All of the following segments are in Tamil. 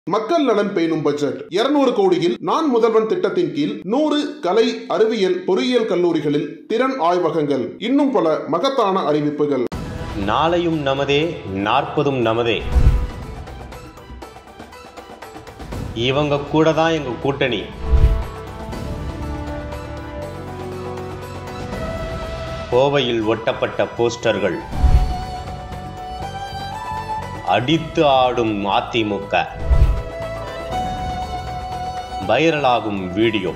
மக்கள் நலன் பேணும் பட்ஜெட் இருநூறு கோடியில் நான் முதல்வன் திட்டத்தின் கீழ் நூறு கலை அறிவியல் பொறியியல் கல்லூரிகளில் திறன் ஆய்வகங்கள் இன்னும் பல மகத்தான அறிவிப்புகள் நாளையும் நமதே நாற்பதும் நமதே இவங்க கூட தான் எங்க கூட்டணி கோவையில் ஒட்டப்பட்ட போஸ்டர்கள் அடித்து ஆடும் அதிமுக வைரலாகும் வீடியோ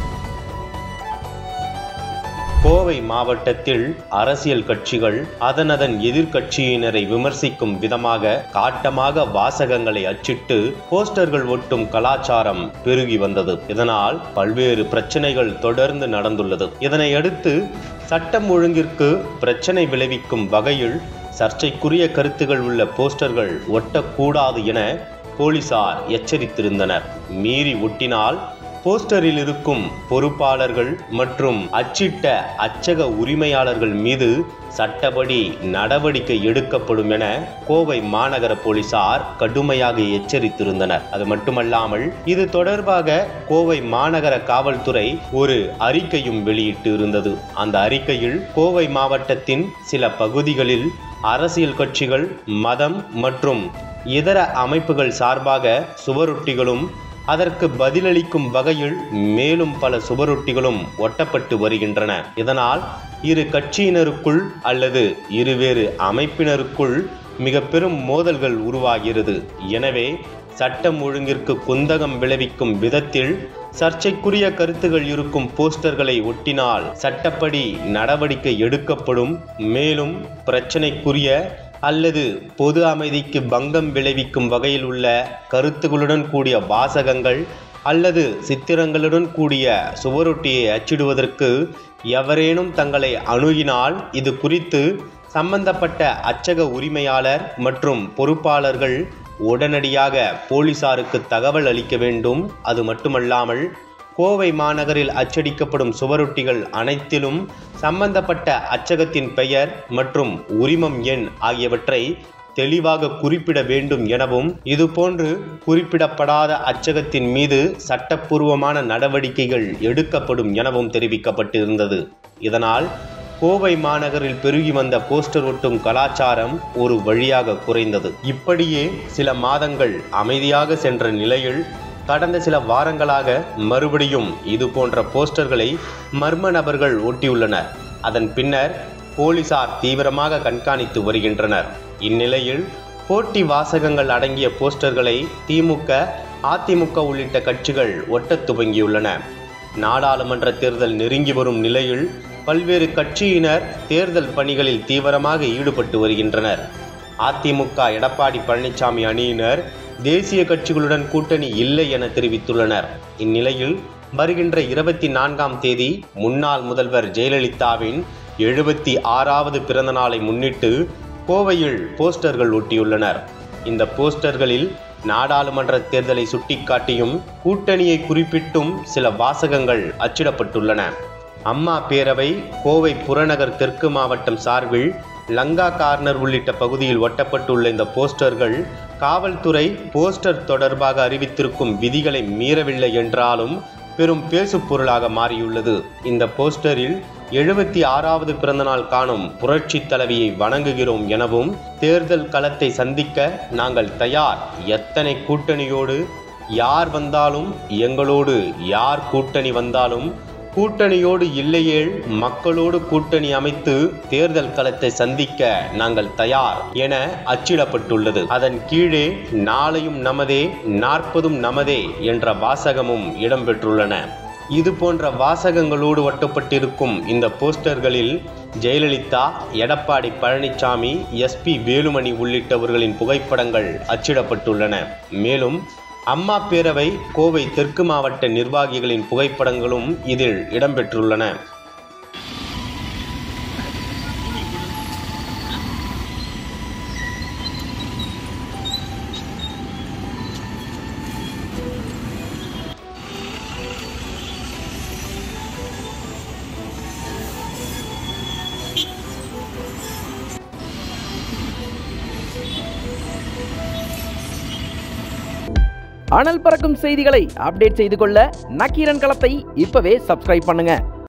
கோவை மாவட்டத்தில் அரசியல் கட்சிகள் அதனதன் எதிர்க்கட்சியினரை விமர்சிக்கும் விதமாக காட்டமாக வாசகங்களை அச்சிட்டு போஸ்டர்கள் ஒட்டும் கலாச்சாரம் பெருகி வந்தது இதனால் பல்வேறு பிரச்சனைகள் தொடர்ந்து நடந்துள்ளது இதனை அடுத்து சட்டம் ஒழுங்கிற்கு பிரச்சனை விளைவிக்கும் வகையில் சர்ச்சைக்குரிய கருத்துகள் உள்ள போஸ்டர்கள் ஒட்டக்கூடாது என போலீசார் எச்சரித்திருந்தனர் மீறி ஒட்டினால் போஸ்டரில் இருக்கும் பொறுப்பாளர்கள் மற்றும் அச்சிட்ட அச்சக உரிமையாளர்கள் மீது சட்டப்படி நடவடிக்கை எடுக்கப்படும் என கோவை மாநகர போலீசார் கடுமையாக எச்சரித்திருந்தனர் அது மட்டுமல்லாமல் இது தொடர்பாக கோவை மாநகர காவல்துறை ஒரு அறிக்கையும் வெளியிட்டு இருந்தது அந்த அறிக்கையில் கோவை மாவட்டத்தின் சில பகுதிகளில் அரசியல் கட்சிகள் மதம் மற்றும் இதர அமைப்புகள் சார்பாக சுவரொட்டிகளும் அதற்கு பதிலளிக்கும் வகையில் மேலும் பல சுவரொட்டிகளும் ஒட்டப்பட்டு வருகின்றன இதனால் இரு கட்சியினருக்குள் அல்லது இருவேறு அமைப்பினருக்குள் மிக பெரும் மோதல்கள் உருவாகிறது எனவே சட்டம் ஒழுங்கிற்கு குந்தகம் விளைவிக்கும் விதத்தில் சர்ச்சைக்குரிய கருத்துகள் இருக்கும் போஸ்டர்களை ஒட்டினால் சட்டப்படி நடவடிக்கை எடுக்கப்படும் மேலும் பிரச்சனைக்குரிய அல்லது பொது அமைதிக்கு பங்கம் விளைவிக்கும் வகையில் உள்ள கருத்துகளுடன் கூடிய வாசகங்கள் அல்லது சித்திரங்களுடன் கூடிய சுவரொட்டியை அச்சிடுவதற்கு எவரேனும் தங்களை அணுகினால் இது குறித்து சம்பந்தப்பட்ட அச்சக உரிமையாளர் மற்றும் பொறுப்பாளர்கள் உடனடியாக போலீசாருக்கு தகவல் அளிக்க வேண்டும் அது மட்டுமல்லாமல் கோவை மாநகரில் அச்சடிக்கப்படும் சுவரொட்டிகள் அனைத்திலும் சம்பந்தப்பட்ட அச்சகத்தின் பெயர் மற்றும் உரிமம் எண் ஆகியவற்றை தெளிவாக குறிப்பிட வேண்டும் எனவும் இதுபோன்று குறிப்பிடப்படாத அச்சகத்தின் மீது சட்டப்பூர்வமான நடவடிக்கைகள் எடுக்கப்படும் எனவும் தெரிவிக்கப்பட்டிருந்தது இதனால் கோவை மாநகரில் பெருகி வந்த போஸ்டர் ஒட்டும் கலாச்சாரம் ஒரு வழியாக குறைந்தது இப்படியே சில மாதங்கள் அமைதியாக சென்ற நிலையில் கடந்த சில வாரங்களாக மறுபடியும் இது போன்ற போஸ்டர்களை மர்ம நபர்கள் ஒட்டியுள்ளனர் அதன் பின்னர் போலீசார் தீவிரமாக கண்காணித்து வருகின்றனர் இந்நிலையில் போட்டி வாசகங்கள் அடங்கிய போஸ்டர்களை திமுக அதிமுக உள்ளிட்ட கட்சிகள் ஒட்டத் துவங்கியுள்ளன நாடாளுமன்ற தேர்தல் நெருங்கி வரும் நிலையில் பல்வேறு கட்சியினர் தேர்தல் பணிகளில் தீவிரமாக ஈடுபட்டு வருகின்றனர் அதிமுக எடப்பாடி பழனிசாமி அணியினர் தேசிய கட்சிகளுடன் கூட்டணி இல்லை என தெரிவித்துள்ளனர் இந்நிலையில் வருகின்ற இருபத்தி நான்காம் தேதி முன்னாள் முதல்வர் ஜெயலலிதாவின் எழுபத்தி ஆறாவது பிறந்த நாளை முன்னிட்டு கோவையில் போஸ்டர்கள் ஒட்டியுள்ளனர் இந்த போஸ்டர்களில் நாடாளுமன்ற தேர்தலை சுட்டிக்காட்டியும் கூட்டணியை குறிப்பிட்டும் சில வாசகங்கள் அச்சிடப்பட்டுள்ளன அம்மா பேரவை கோவை புறநகர் தெற்கு மாவட்டம் சார்பில் லங்கா கார்னர் உள்ளிட்ட பகுதியில் ஒட்டப்பட்டுள்ள இந்த போஸ்டர்கள் காவல்துறை போஸ்டர் தொடர்பாக அறிவித்திருக்கும் விதிகளை மீறவில்லை என்றாலும் பெரும் பேசு பொருளாக மாறியுள்ளது இந்த போஸ்டரில் எழுபத்தி ஆறாவது பிறந்தநாள் காணும் புரட்சி தலைவியை வணங்குகிறோம் எனவும் தேர்தல் களத்தை சந்திக்க நாங்கள் தயார் எத்தனை கூட்டணியோடு யார் வந்தாலும் எங்களோடு யார் கூட்டணி வந்தாலும் கூட்டணியோடு இல்லையேல் மக்களோடு கூட்டணி அமைத்து தேர்தல் களத்தை சந்திக்க நாங்கள் தயார் என அச்சிடப்பட்டுள்ளது அதன் கீழே நாளையும் நமதே நாற்பதும் நமதே என்ற வாசகமும் இடம்பெற்றுள்ளன இது போன்ற வாசகங்களோடு ஒட்டப்பட்டிருக்கும் இந்த போஸ்டர்களில் ஜெயலலிதா எடப்பாடி பழனிசாமி எஸ்பி வேலுமணி உள்ளிட்டவர்களின் புகைப்படங்கள் அச்சிடப்பட்டுள்ளன மேலும் அம்மா பேரவை கோவை தெற்கு மாவட்ட நிர்வாகிகளின் புகைப்படங்களும் இதில் இடம்பெற்றுள்ளன அனல் பறக்கும் செய்திகளை அப்டேட் செய்து கொள்ள நக்கீரன் களத்தை இப்பவே சப்ஸ்கிரைப் பண்ணுங்க